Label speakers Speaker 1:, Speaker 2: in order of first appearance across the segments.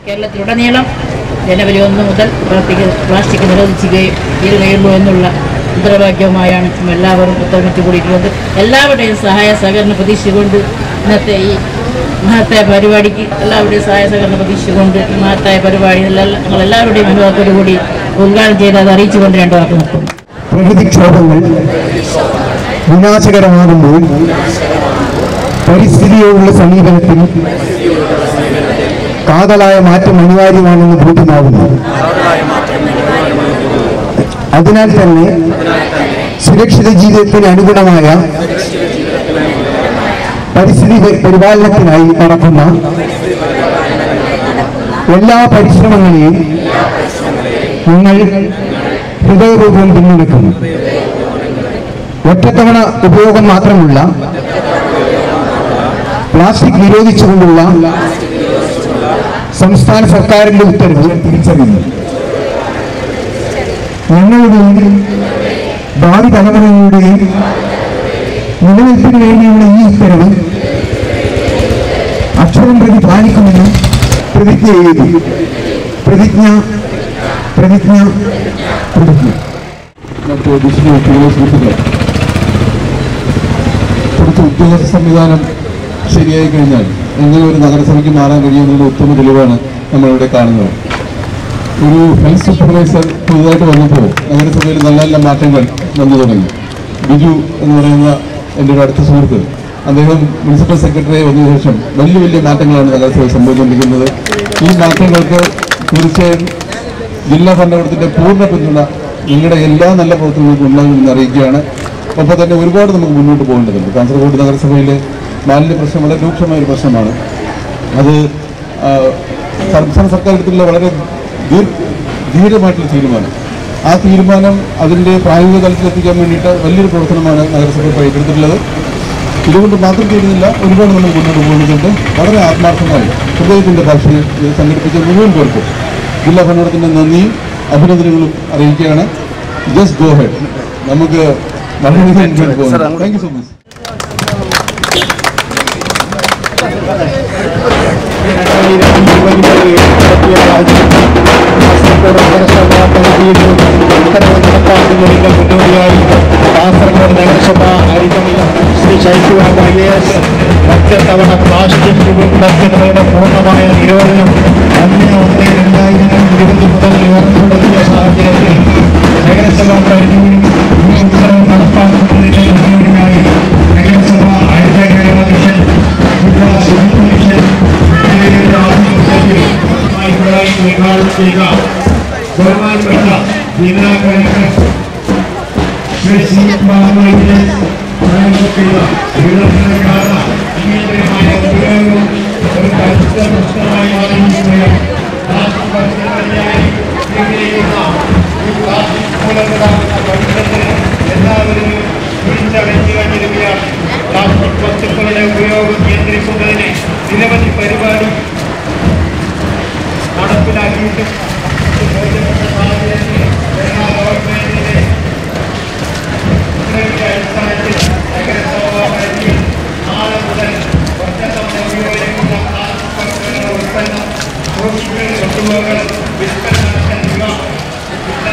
Speaker 1: കേരളത്തിലുടനീളം ജനുവരി ഒന്ന് മുതൽ പ്ലാസ്റ്റിക് പ്ലാസ്റ്റിക് നിരോധിക്കുകയും തീരുകയുള്ളൂ എന്നുള്ള മുദ്രാവാക്യവുമായാണ് നാം എല്ലാവരും ഒത്തൊരുമിച്ച് കൂടിയിട്ടുള്ളത് എല്ലാവരുടെയും സഹായ സഹകരണം പ്രതീക്ഷിച്ചുകൊണ്ട് ഇന്നത്തെ ഈ മഹത്തായ പരിപാടിക്ക് എല്ലാവരുടെയും സഹായ സഹകരണം പ്രതീക്ഷിച്ചുകൊണ്ട് ഈ മഹത്തായ പരിപാടി എല്ലാ- ഞങ്ങൾ എല്ലാവരുടെയും അനുഭവത്തോടു കൂടി ഉദ്ഘാടനം ചെയ്ത് അത് അറിയിച്ചുകൊണ്ട് രണ്ട് വാക്ക് നിർത്തുന്നു
Speaker 2: പ്രകൃതിക്ഷോഭങ്ങൾ വിനാശകരമാകുമ്പോൾ പരിസ്ഥിതിയോടുള്ള സമീപനത്തിൽ കാതലായ മാറ്റം അനിവാര്യമാണെന്ന് ബോധ്യമാകുന്നു അതിനാൽ തന്നെ സുരക്ഷിത ജീവിതത്തിന് അനുഗുണമായ പരിസ്ഥിതി പരി- പരിപാലനത്തിനായി നടക്കുന്ന എല്ലാ പരിശ്രമങ്ങളെയും നിങ്ങൾ ഹൃദയപൂർവ്വം പിന്തുണയ്ക്കുന്നു ഒറ്റത്തവണ ഉപയോഗം മാത്രമുള്ള പ്ലാസ്റ്റിക് നിരോധിച്ചുകൊണ്ടുള്ള സംസ്ഥാന സർക്കാരിന്റെ ഉത്തരവ് തിരിച്ചറിയുന്നു ഞങ്ങളുടെയും ഭാവി തലമുറകളുടെയും നിലനിൽപ്പിന് വേണ്ടിയുള്ള ഈ ഉത്തരവ് അക്ഷരം പ്രതി പാലിക്കുമെന്ന് പ്രതിജ്ഞ ചെയ്തു പ്രതിജ്ഞ പ്രതിജ്ഞ പ്രതിജ്ഞ
Speaker 3: മറ്റ് ഡിജിറ്റൽ വ്യക്തികളെ സുഹൃത്തുക്കളെ കുറച്ച് ഉദ്യോഗസ്ഥ സംവിധാനം ശരിയായി കഴിഞ്ഞാൽ എങ്ങനെ ഒരു നഗരസഭയ്ക്ക് മാറാൻ കഴിയുമെന്നുള്ള ഉത്തമ തെളിവാണ് നമ്മളിവിടെ കാണുന്നത് ഒരു ഹെൽത്ത് സൂപ്പർവൈസർ പുതുതായിട്ട് വന്നപ്പോൾ നഗരസഭയിൽ നല്ല നല്ല മാറ്റങ്ങൾ വന്നു തുടങ്ങി ബിജു എന്ന് പറയുന്ന എൻ്റെ ഒരു അടുത്ത സുഹൃത്ത് അദ്ദേഹം മുനിസിപ്പൽ സെക്രട്ടറിയായി വന്നതിന് ശേഷം വലിയ വലിയ മാറ്റങ്ങളാണ് നഗരസഭയിൽ സംഭവിച്ചുകൊണ്ടിരിക്കുന്നത് ഈ മാറ്റങ്ങൾക്ക് തീർച്ചയായും ജില്ലാ ഭരണകൂടത്തിന്റെ പൂർണ്ണ പിന്തുണ നിങ്ങളുടെ എല്ലാ നല്ല പ്രവർത്തനങ്ങൾക്കും ഉണ്ടാകുമെന്ന് അറിയിക്കുകയാണ് ഒപ്പം തന്നെ ഒരുപാട് നമുക്ക് മുന്നോട്ട് പോകേണ്ടതുണ്ട് കാസർഗോഡ് നഗരസഭയിലെ മാലിന്യ പ്രശ്നം വളരെ രൂക്ഷമായ ഒരു പ്രശ്നമാണ് അത് ആ, സംസ്ഥാന സർക്കാർ എടുത്തുള്ള വളരെ ദീർ- ധീരമായിട്ടുള്ള തീരുമാനം ആ തീരുമാനം അതിൻ്റെ പ്രായോഗിക തലത്തിലെത്തിക്കാൻ വേണ്ടിയിട്ട് വലിയൊരു പ്രവർത്തനമാണ് നഗരസഭ ഇപ്പോൾ ഏറ്റെടുത്തിട്ടുള്ളത് ഇതുകൊണ്ട് മാത്രം ചെയ്യുന്നില്ല ഒരുപാട് നമ്മൾ മുന്നോട്ട് പോകുന്നുണ്ട് വളരെ ആത്മാർത്ഥമായി ഹൃദയത്തിൻ്റെ ഭാഷയിൽ ഇത് സംഘടിപ്പിച്ച മുഴുവൻ പേർക്കും ജില്ലാ ഭരണകൂടത്തിൻ്റെ നന്ദിയും അഭിനന്ദനങ്ങളും അറിയിക്കുകയാണ് ജസ്റ്റ് ഗോ ഹെഡ് നമുക്ക് വളരെയധികം മുന്നോട്ട് പോകാം thank you so much
Speaker 2: Kasaragod നഗരസഭ അരിമണിയ ശ്രീ ശൈത്യവാദ ഐ എ എസ് ഒറ്റത്തവണ പ്ലാസ്റ്റിക് ഉപയോഗത്തിന്റെ പൂർണ്ണമായ നിരോധനം ഒന്ന് ഒന്ന് രണ്ടായിരത്തി ഇരുപത് മുതൽ ഏർപ്പെടുത്തിയ സാഹചര്യത്തിൽ നഗരസഭ പരിധിയിൽ ഈ ഉത്തരവ് നടപ്പാക്കുന്നതിന്റെ മുന്നോടിയായി നഗരസഭ ഹരിത കേരള മിഷൻ ജില്ലാ സിവിൽ മിഷൻ എന്നിവയുടെ ആഭിമുഖ്യത്തിൽ ഉദ്ഘാടനം ചെയ്യുക ബഹുമാനപ്പെട്ട ജില്ലാ കളക്ടർ ശ്രീ സി ബാബുവിന്റെ നായകത്വത്തിലുള്ള വിളംബരകാല അടിയന്തരമായ ഉപയോഗം ഒരു പരിസ്ഥിതി പ്രശ്നമായി മാറിയിരിക്കുകയാണ് പ്ലാസ്റ്റിക് പരിസ്ഥിതിയായി സ്വീകരിക്കുന്ന ഈ പ്ലാസ്റ്റിക് മൂലമുണ്ടാകുന്ന ഭവിഷ്യത്തിന് എല്ലാവരും തിരിച്ചറിഞ്ഞു കഴിഞ്ഞിരിക്കുകയാണ് പ്ലാസ്റ്റിക് വസ്തുക്കളുടെ ഉപയോഗം നിയന്ത്രിക്കുന്നതിന് നിരവധി പരിപാടി നടപ്പിലാക്കിയിട്ടും ബോധ്യപ്പെട്ട സാഹചര്യത്തിൽ കേരള ഗവൺമെന്റിന്റെ ഉത്തരവിന്റെ അടിസ്ഥാനത്തിൽ നഗരസഭാ പരിധിയിൽ നാളെ മുതൽ ഒറ്റത്തവണ ഉപയോഗിക്കുന്ന പ്ലാസ്റ്റിക് വസ്തുക്കളുടെ ഉൽപ്പന്നം സൂക്ഷിക്കൽ കൊണ്ടുപോകൽ വിൽപ്പന എന്നിവ ജില്ലാ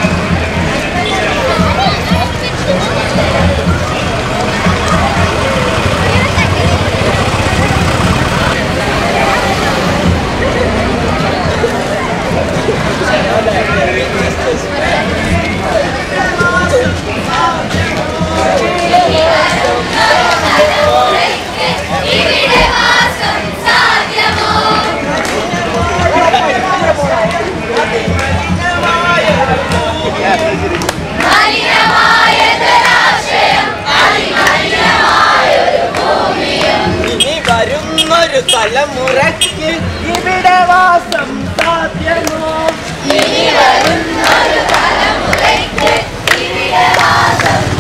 Speaker 4: ഇനി വരുന്നൊരു തലമുറയ്ക്ക് ഇവിടെ വാസം സാധ്യമോ
Speaker 5: ഇനി വരുന്നൊരു തലമുറയ്ക്ക് ഇവിടെ വാസം